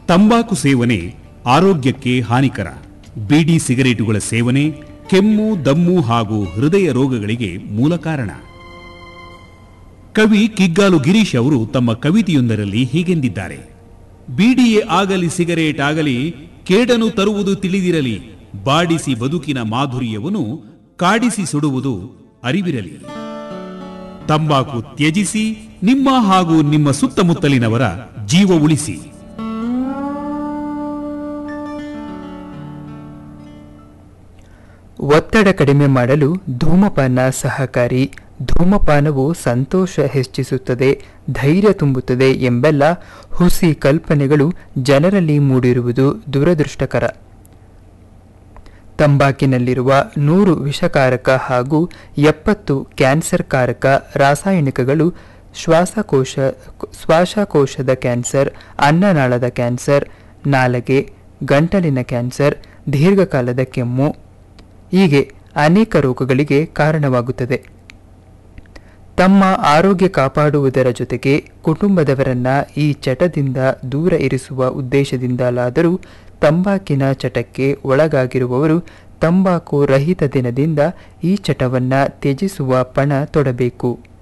ತಂಬಾಕು ಸೇವನೆ ಆರೋಗ್ಯಕ್ಕೆ ಹಾನಿಕರ ಬೀಡಿ ಸಿಗರೇಟುಗಳ ಸೇವನೆ ಕೆಮ್ಮು ದಮ್ಮು ಹಾಗೂ ಹೃದಯ ರೋಗಗಳಿಗೆ ಮೂಲ ಕಾರಣ ಕವಿ ಕಿಗ್ಗಾಲು ಗಿರೀಶ್ ಅವರು ತಮ್ಮ ಕವಿತೆಯೊಂದರಲ್ಲಿ ಹೀಗೆಂದಿದ್ದಾರೆ ಬೀಡಿಯೇ ಆಗಲಿ ಸಿಗರೇಟ್ ಆಗಲಿ ಕೇಡನು ತರುವುದು ತಿಳಿದಿರಲಿ ಬಾಡಿಸಿ ಬದುಕಿನ ಮಾಧುರ್ಯವನ್ನು ಕಾಡಿಸಿ ಸುಡುವುದು ಅರಿವಿರಲಿ ತಂಬಾಕು ತ್ಯಜಿಸಿ ನಿಮ್ಮ ಹಾಗೂ ನಿಮ್ಮ ಸುತ್ತಮುತ್ತಲಿನವರ ಜೀವ ಉಳಿಸಿ ಒತ್ತಡ ಕಡಿಮೆ ಮಾಡಲು ಧೂಮಪಾನ ಸಹಕಾರಿ ಧೂಮಪಾನವು ಸಂತೋಷ ಹೆಚ್ಚಿಸುತ್ತದೆ ಧೈರ್ಯ ತುಂಬುತ್ತದೆ ಎಂಬೆಲ್ಲ ಹುಸಿ ಕಲ್ಪನೆಗಳು ಜನರಲ್ಲಿ ಮೂಡಿರುವುದು ದುರದೃಷ್ಟಕರ ತಂಬಾಕಿನಲ್ಲಿರುವ ನೂರು ವಿಷಕಾರಕ ಹಾಗೂ ಎಪ್ಪತ್ತು ಕ್ಯಾನ್ಸರ್ಕಾರಕ ರಾಸಾಯನಿಕಗಳು ಶ್ವಾಸಕೋಶ ಶ್ವಾಸಕೋಶದ ಕ್ಯಾನ್ಸರ್ ಅನ್ನನಾಳದ ಕ್ಯಾನ್ಸರ್ ನಾಲಗೆ ಗಂಟಲಿನ ಕ್ಯಾನ್ಸರ್ ದೀರ್ಘಕಾಲದ ಕೆಮ್ಮು ಹೀಗೆ ಅನೇಕ ರೋಗಗಳಿಗೆ ಕಾರಣವಾಗುತ್ತದೆ ತಮ್ಮ ಆರೋಗ್ಯ ಕಾಪಾಡುವುದರ ಜೊತೆಗೆ ಕುಟುಂಬದವರನ್ನ ಈ ಚಟದಿಂದ ದೂರ ಇರಿಸುವ ಉದ್ದೇಶದಿಂದಲಾದರೂ ತಂಬಾಕಿನ ಚಟಕ್ಕೆ ಒಳಗಾಗಿರುವವರು ತಂಬಾಕು ರಹಿತ ದಿನದಿಂದ ಈ ಚಟವನ್ನ ತ್ಯಜಿಸುವ ಪಣ ತೊಡಬೇಕು